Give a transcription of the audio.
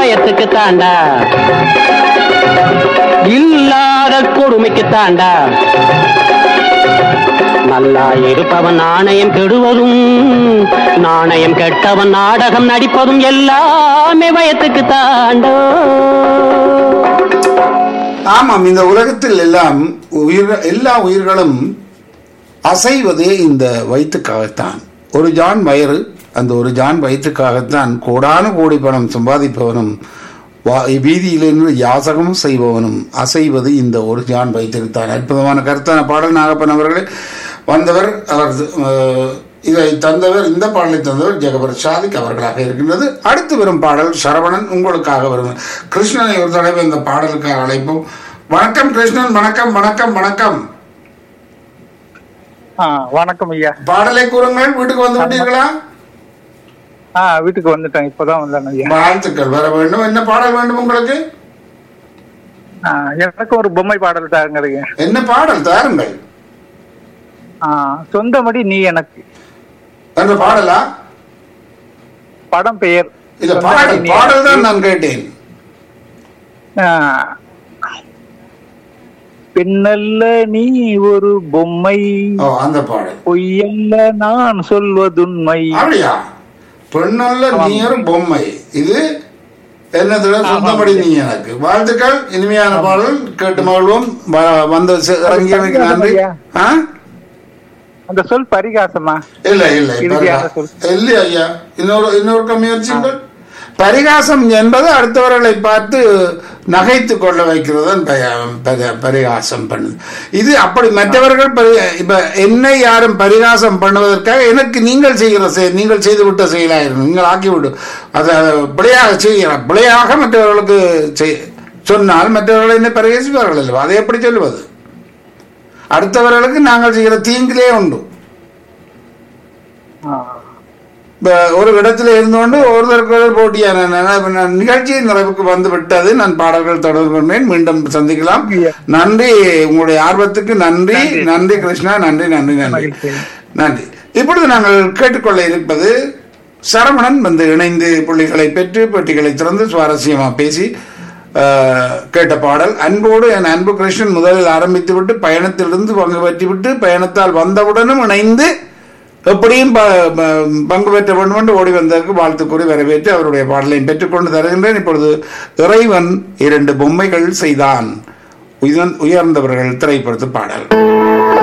வயத்துக்கு தாண்டா இல்லாத கொடுமைக்கு தாண்டா நல்லா இருப்பவன் நாணயம் கெடுவதும் நாணயம் கெட்டவன் நாடகம் நடிப்பதும் எல்லாமே வயத்துக்கு தாண்டோ ஆமாம் இந்த உலகத்தில் எல்லாம் உயிர் எல்லா உயிர்களும் அசைவதே இந்த வயிற்றுக்காகத்தான் ஒரு ஜான் வயிறு அந்த ஒரு ஜான் வயிற்றுக்காகத்தான் கோடான கோடி பணம் சம்பாதிப்பவனும் வா- வீதியிலிருந்து யாசகமும் செய்பவனும் அசைவது இந்த ஒரு ஜான் வயிற்றுக்குத்தான் அற்புதமான கருத்தான பாடல் நாகப்பன் அவர்களே வந்தவர் அவர் அஹ், இதை தந்தவர் இந்த பாடலை தந்தவர் ஜெகபர் ஷாதிக் அவர்களாக இருக்கின்றது அடுத்து வரும் பாடல் சரவணன் உங்களுக்காக வரும் கிருஷ்ணனை ஒரு தடவை இந்த பாடலுக்காக அழைப்போம் வணக்கம் கிருஷ்ணன் வணக்கம் வணக்கம் வணக்கம் ஆ வணக்கம் ஐயா பாடலை கூறுங்கள் வீட்டுக்கு வந்து விட்டீர்களா ஆ வீட்டுக்கு வந்துட்டேன் இப்பதான் வந்தேன் ஐயா வாழ்த்துக்கள் வர வேண்டும் என்ன பாடல் வேண்டும் உங்களுக்கு ஆ, எனக்கு ஒரு பொம்மை பாடல் தாருங்க ஐயா. என்ன பாடல் தாருங்கள் ஆ சொந்தமடி நீ எனக்கு என்ற பாடலா படம் பெயர் இல்ல சொந்தமடி பாடல் நீ பாடல் எனக்கு. தான் நான் கேட்டேன் ஆ. பெண்ணல்ல நீ ஒரு பொம்மை ஓ அந்த பாடல் பொய்யல்ல நான் சொல்வதுண்மை அப்படியா பெண்ணல்ல நீரும் பொம்மை இது என்னதுல சொந்தபடி நீ எனக்கு வாழ்த்துக்கள் இனிமையான பாடல் கேட்டு மகிழ்வோம் வ- வந்து செ- இறங்கியமைக்கு நன்றி ஆ? அந்த சொல் பரிகாசமா இல்ல இல்ல இறுதியாக பரிகா- சொல். இல்லை ஐயா இன்னொரு இன்னொரு முயற்சிகள் பரிகாசம் என்பது அடுத்தவர்களை பார்த்து நகைத்து கொள்ள வைக்கிறது தான் பய- பரி- பரிகாசம் பண்ணுது இது அப்படி மற்றவர்கள் பரி- இப்ப என்னை யாரும் பரிகாசம் பண்ணுவதற்காக எனக்கு நீங்கள் செய்கிற செயல் நீங்கள் செய்து விட்ட செயலாயிரும் நீங்கள் ஆக்கிவிடு அதை பிழையாக செய்கிற பிழையாக மற்றவர்களுக்கு செய்- சொன்னால் மற்றவர்கள் என்ன பரிகசிப்பார்கள் அல்லவா அதை எப்படி சொல்லுவது அடுத்தவர்களுக்கு நாங்கள் செய்கிற தீங்கிலே உண்டு ஆ. இப்ப ஒரு இடத்துல இருந்தோண்டு ஒருத்தருக்கு ஒருத்தர் போட்டியான நான் நான் நிகழ்ச்சியின் நிறைவுக்கு வந்து விட்டது நான் பாடல்கள் தொடர்பு கொண்டேன் மீண்டும் சந்திக்கலாம் நன்றி உங்களுடைய ஆர்வத்துக்கு நன்றி நன்றி கிருஷ்ணா நன்றி நன்றி நன்றி மகிழ்ச்சி. நன்றி இப்பொழுது நாங்கள் கேட்டுக்கொள்ள இருப்பது சரவணன் வந்து இணைந்து புள்ளிகளை பெற்று பெட்டிகளை திறந்து சுவாரஸ்யமா பேசி ஆஹ், கேட்ட பாடல் அன்போடு என் அன்பு கிருஷ்ணன் முதலில் ஆரம்பித்து விட்டு பயணத்திலிருந்து பங்கு பெற்று விட்டு பயணத்தால் வந்தவுடனும் இணைந்து எப்படியும் ப- ப- பங்கு பெற்ற வேண்டும் என்று ஓடி வந்ததற்கு வாழ்த்து கூறி வரவேற்று அவருடைய பாடலையும் பெற்றுக்கொண்டு தருகின்றேன் இப்பொழுது இறைவன் இரண்டு பொம்மைகள் செய்தான் உயர்ந்த- உயர்ந்தவர்கள் திரைப்படத்து பாடல்